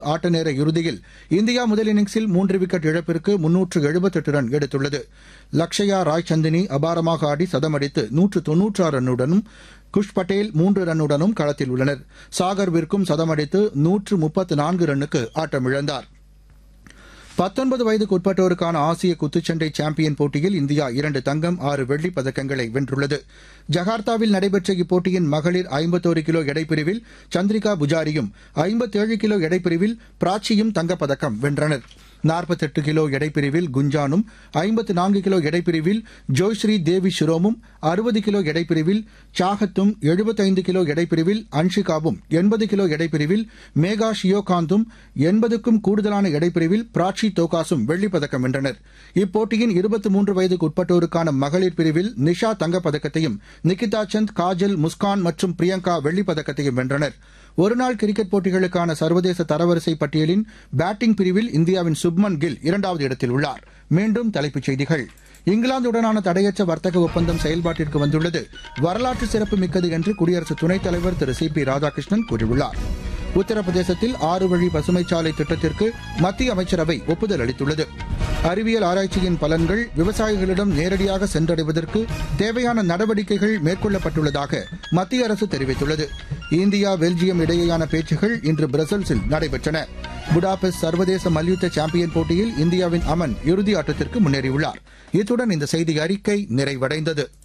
ஆட்ட நேர இறுதியில் இந்தியா முதல் இன்னிங்ஸில் மூன்று விக்கெட் இழப்பிற்கு முன்னூற்று எழுபத்தெட்டு ரன் எடுத்துள்ளது லக்ஷயா ராய்சந்தினி அபாரமாக ஆடி சதமடித்து நூற்று தொன்னூற்றாறு ரன்னுடனும் குஷ் பட்டேல் மூன்று ரன்னுடனும் களத்தில் உள்ளனர் சாகர் விற்கும் சதமடித்து நூற்று முப்பத்து நான்கு ரன்னுக்கு ஆட்டமிழந்தார் பத்தொன்பது வயதுக்கு உட்பட்டோருக்கான ஆசிய குத்துச்சண்டை சாம்பியன் போட்டியில் இந்தியா இரண்டு தங்கம் ஆறு வெள்ளிப் பதக்கங்களை வென்றுள்ளது ஜகார்த்தாவில் நடைபெற்ற இப்போட்டியின் மகளிர் ஐம்பத்தோரு கிலோ எடைப்பிரிவில் சந்திரிகா புஜாரியும் ஐம்பத்தேழு கிலோ எடைப்பிரிவில் பிராச்சியும் தங்கப்பதக்கம் வென்றனர் நாற்பத்தெட்டு கிலோ எடைப்பிரிவில் குஞ்சானும் ஐம்பத்து நான்கு கிலோ எடைப்பிரிவில் ஜோய்ஸ்ரீ தேவி ஷிரோமும் அறுபது கிலோ எடைப்பிரிவில் சாகத்தும் எழுபத்தைந்து கிலோ எடைப்பிரிவில் அன்ஷிகாவும் எண்பது கிலோ எடைப்பிரிவில் மேகா ஷியோகாந்தும் எண்பதுக்கும் கூடுதலான எடைப்பிரிவில் பிராச்சி தோகாசும் வெள்ளிப்பதக்கம் வென்றனர் இப்போட்டியின் இருபத்தி மூன்று வயதுக்கு உட்பட்டோருக்கான மகளிர் பிரிவில் நிஷா தங்கப்பதக்கத்தையும் நிகிதா சந்த் காஜல் முஸ்கான் மற்றும் பிரியங்கா வெள்ளிப்பதக்கத்தையும் வென்றனர் ஒருநாள் கிரிக்கெட் போட்டிகளுக்கான சர்வதேச தரவரிசை பட்டியலின் பேட்டிங் பிரிவில் இந்தியாவின் சுப்மன் கில் இரண்டாவது இடத்தில் உள்ளார் மீண்டும் தலைப்புச் செய்திகள் இங்கிலாந்துடனான தடையற்ற வர்த்தக ஒப்பந்தம் செயல்பாட்டிற்கு வந்துள்ளது வரலாற்று சிறப்பு மிக்கது என்று குடியரசு துணைத் தலைவர் திரு சி பி ராதாகிருஷ்ணன் கூறியுள்ளார் உத்தரப்பிரதேசத்தில் ஆறு வழி பசுமைச்சாலை திட்டத்திற்கு மத்திய அமைச்சரவை ஒப்புதல் அளித்துள்ளது அறிவியல் ஆராய்ச்சியின் பலன்கள் விவசாயிகளிடம் நேரடியாக சென்றடைவதற்கு தேவையான நடவடிக்கைகள் மேற்கொள்ளப்பட்டுள்ளதாக மத்திய அரசு தெரிவித்துள்ளது இந்தியா பெல்ஜியம் இடையேயான பேச்சுகள் இன்று பிரசல்ஸில் நடைபெற்றன புடாபெஸ்ட் சர்வதேச மல்யுத்த சாம்பியன் போட்டியில் இந்தியாவின் அமன் இறுதி ஆட்டத்திற்கு முன்னேறியுள்ளார் இத்துடன் இந்த செய்தி அறிக்கை நிறைவடைந்தது